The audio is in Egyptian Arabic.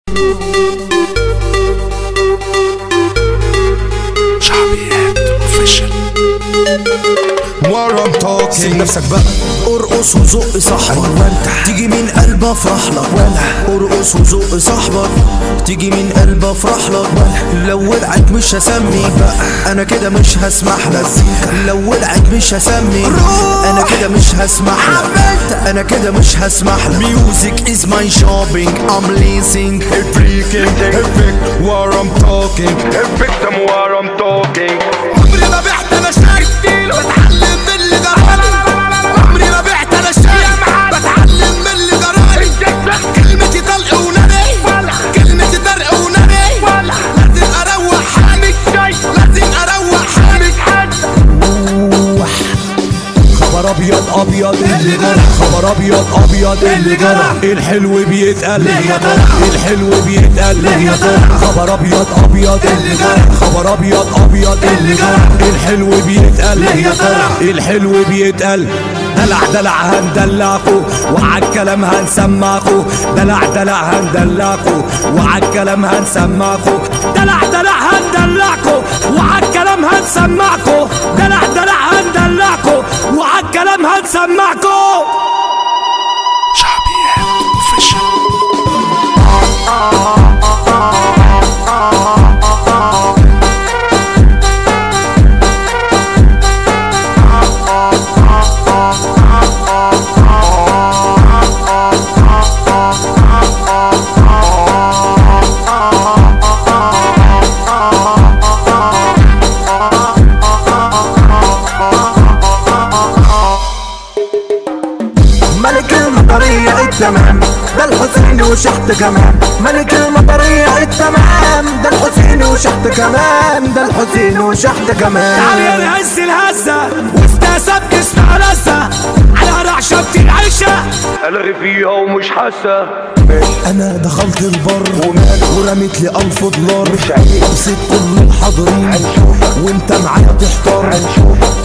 شعبيات اوفيشال ورا توكينج سيب نفسك بقى ارقص وزق صاحبك وانت تيجي من قلب افرح لك وانا ارقص وزق صاحبك تيجي من قلب افرح لك وانا لو ولعت مش هسمي بقى انا كده مش هسمح لك لو ولعت مش هسمي انا كده مش هسمح لك انا كده مش هسمح لك ميوزك از ماي شوبينج ام ليسينج فريكينج افكت ورا توكينج افكت ام ورا توكينج عمري ما بعت انا شاي بتعلم من اللي جرالي عمري ما بعت انا شاي بتعلم من اللي جرالي كلمتي طلق ونبي كلمتي طرق ونبي لازم اروح حالي لازم اروح حالي خبر ابيض ابيض اللي جرى خبر ابيض ابيض اللي جرى الحلو بيتقل الحلو بيتقل خبر ابيض ابيض اللي جرى خبر ابيض ابيض اللي جرى الحلو بيتقل الحلو بيتقل دلع دلع هندلعكو وعالكلام هنسمعكو دلع دلع هندلعكو وعالكلام هنسمعكو دلع دلع هندلعكو وعالكلام هنسمعكو دلع دلع هندلعكو وعالكلام هنسمعكو شعبيات اوفيشال ملك المطرية التمام ده الحسين وشحت كمان ملك المطرية التمام ده الحسين وشحت كمان ده الحسين وشحت تعالي كمان نهز الهزة واستاسب جسمها لزة على رعشة العيشة الغي فيها ومش حاسه انا دخلت البر ورميت لي الف دولار ابسط كل الحاضرين وانت معايا تحتار